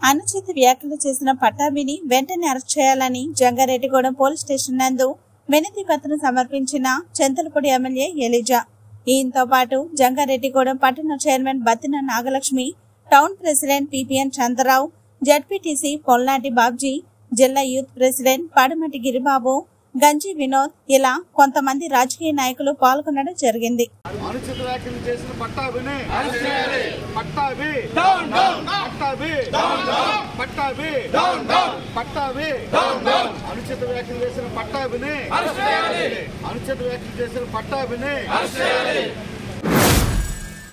అనుచిత వ్యాఖ్యలు చేసిన పట్టాభిని వెంటనే అరెస్ట్ చేయాలని జంగారెడ్డిగూడెం పోలీస్ స్టేషన్ నందు వినతి పత్రం సమర్పించిన చింతలపూడి ఎమ్మెల్యే ఎలిజా ఈయనతో పాటు జంగారెడ్డిగూడెం పట్టణ chairman Battina Nagalakshmi town president PPN Chandrarao ZPTC Polnati Babji జిల్లా యూత్ ప్రెసిడెంట్ పడమటి గిరిబాబు గంజి వినోద్ ఇలా కొంతమంది రాజకీయ నాయకులు పాల్గొనడం జరిగింది అనుచిత వ్యాఖ్యలు చేసిన పట్టాభిని పట్టాభి పట్టాభి పట్టాభి పట్టాభి అనుచిత వ్యాఖ్యలు చేసిన పట్టాభిని అనుచిత వ్యాఖ్యలు చేసిన పట్టాభిని